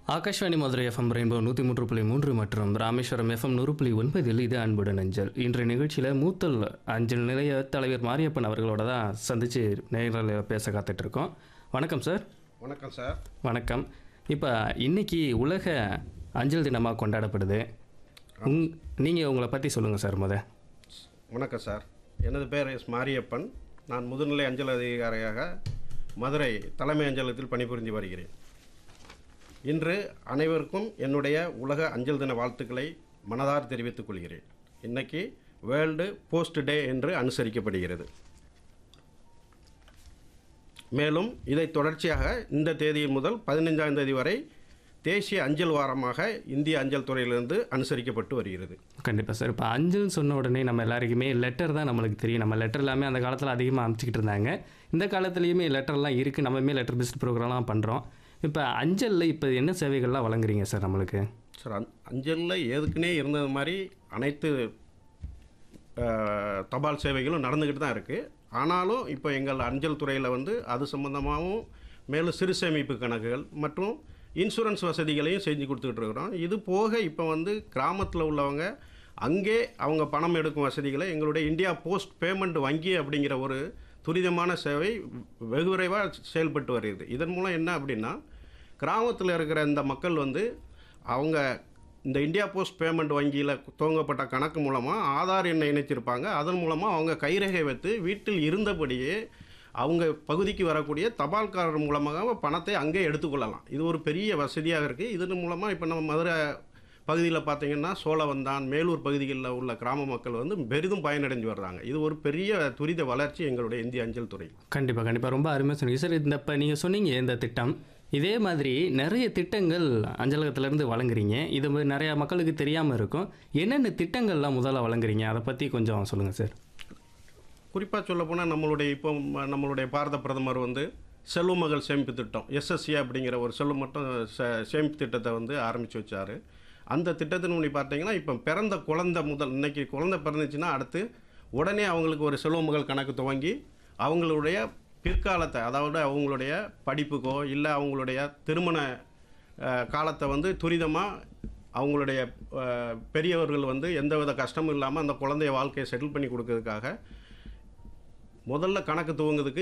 Akashvani Madurai FM rainbow நூற்றி மூன்று புள்ளி மூன்று மற்றும் ராமேஸ்வரம் எஃப்எம் நூறு புள்ளி ஒன்பதில் இது அன்புடன் அஞ்சல் இன்றைய நிகழ்ச்சியில் மூத்தல் அஞ்சல் நிலைய தலைவர் மாரியப்பன் அவர்களோட தான் சந்தித்து நேரில் பேச காத்துட்ருக்கோம் வணக்கம் சார் வணக்கம் சார் வணக்கம் இப்போ இன்னைக்கு உலக அஞ்சல் தினமாக கொண்டாடப்படுது உங் நீங்கள் உங்களை பற்றி சொல்லுங்கள் சார் முத வணக்கம் சார் எனது பேர் எஸ் மாரியப்பன் நான் முதுநிலை அஞ்சல் அதிகாரியாக மதுரை தலைமை அஞ்சலகத்தில் பணிபுரிந்து வருகிறேன் இன்று அனைவருக்கும் என்னுடைய உலக அஞ்சல் தின வாழ்த்துக்களை மனதார் தெரிவித்துக் கொள்கிறேன் இன்னைக்கு வேர்ல்டு போஸ்ட் டே என்று அனுசரிக்கப்படுகிறது மேலும் இதை தொடர்ச்சியாக இந்த தேதி முதல் பதினைஞ்சாம் தேதி வரை தேசிய அஞ்சல் வாரமாக இந்திய அஞ்சல் துறையிலிருந்து அனுசரிக்கப்பட்டு வருகிறது கண்டிப்பாக சார் இப்போ அஞ்சல்னு சொன்ன உடனே நம்ம எல்லாருக்குமே லெட்டர் தான் நம்மளுக்கு தெரியும் நம்ம லெட்டர் எல்லாமே அந்த காலத்தில் அதிகமாக அனுப்பிச்சிக்கிட்டு இருந்தாங்க இந்த காலத்துலேயுமே லெட்டர்லாம் இருக்குது நம்மமே லெட்டர் பெஸ்ட் ப்ரோக்ராம்லாம் பண்ணுறோம் இப்போ அஞ்சலில் இப்போ என்ன சேவைகள்லாம் வழங்குறீங்க சார் நம்மளுக்கு சார் அஞ் அஞ்சலில் ஏற்கனவே இருந்தது மாதிரி அனைத்து அஹ், தபால் சேவைகளும் நடந்துக்கிட்டு தான் இருக்குது ஆனாலும் இப்போ எங்கள் அஞ்சல் துறையில் வந்து அது சம்மந்தமாகவும் மேலும் சிறு சேமிப்பு கணக்குகள் மற்றும் இன்சூரன்ஸ் வசதிகளையும் செஞ்சு கொடுத்துக்கிட்டு இருக்கிறோம் இது போக இப்போ வந்து கிராமத்தில் உள்ளவங்க அங்கே அவங்க பணம் எடுக்கும் வசதிகளை எங்களுடைய இந்தியா போஸ்ட் பேமெண்ட் வங்கி அப்படிங்கிற ஒரு துரிதமான சேவை வெகு விரைவாக செயல்பட்டு வருகிறது இதன் மூலம் என்ன அப்படின்னா கிராமத்தில் இருக்கிற இந்த மக்கள் வந்து அவங்க இந்த இந்தியா போஸ்ட் பேமெண்ட் வங்கியில் துவங்கப்பட்ட கணக்கு மூலமாக ஆதார் எண்ணை இணைச்சிருப்பாங்க அதன் மூலமாக அவங்க கைரேகை வைத்து வீட்டில் இருந்தபடியே அவங்க பகுதிக்கு வரக்கூடிய தபால்காரர் மூலமாக பணத்தை அங்கே எடுத்துக்கொள்ளலாம் இது ஒரு பெரிய வசதியாக இருக்குது இதன் மூலமாக இப்போ நம்ம மதுரை பகுதியில் பார்த்தீங்கன்னா சோழவந்தான் மேலூர் பகுதிகளில் உள்ள கிராம மக்கள் வந்து பெரிதும் பயனடைஞ்சு வர்றாங்க இது ஒரு பெரிய துரித வளர்ச்சி எங்களுடைய இந்திய அஞ்சல் துறை கண்டிப்பாக கண்டிப்பாக ரொம்ப அருமையாக சொன்னீங்க சார் இந்த இப்போ நீங்கள் சொன்னீங்க இந்த திட்டம் இதே மாதிரி நிறைய திட்டங்கள் அஞ்சலகத்திலேருந்து வழங்குறீங்க இது மாதிரி நிறையா மக்களுக்கு தெரியாமல் இருக்கும் என்னென்ன திட்டங்கள்லாம் முதல்ல வழங்குறீங்க அதை பற்றி கொஞ்சம் சொல்லுங்கள் சார் குறிப்பாக சொல்லப்போனால் நம்மளுடைய இப்போ ம- நம்மளுடைய பாரத பிரதமர் வந்து செல்வ மகள் சேமிப்பு திட்டம் எஸ்எஸ்சி அப்படிங்கிற ஒரு செல்வ மட்டும் சே- சேமிப்பு திட்டத்தை வந்து ஆரம்பித்து வச்சார் அந்த திட்டத்தின் முடி பார்த்தீங்கன்னா இப்போ பிறந்த குழந்தை முதல் இன்னைக்கு குழந்தை பிறந்துச்சுன்னா அடுத்து உடனே அவங்களுக்கு ஒரு செல்வ மகள் கணக்கு துவங்கி அவங்களுடைய பிற்காலத்தை அதாவது அவங்களுடைய படிப்புக்கோ இல்லை அவங்களுடைய திருமண அஹ், காலத்தை வந்து துரிதமாக அவங்களுடைய அஹ், பெரியவர்கள் வந்து எந்தவித கஷ்டமும் இல்லாமல் அந்த குழந்தைய வாழ்க்கையை செட்டில் பண்ணி கொடுக்கறதுக்காக முதல்ல கணக்கு துவங்குறதுக்கு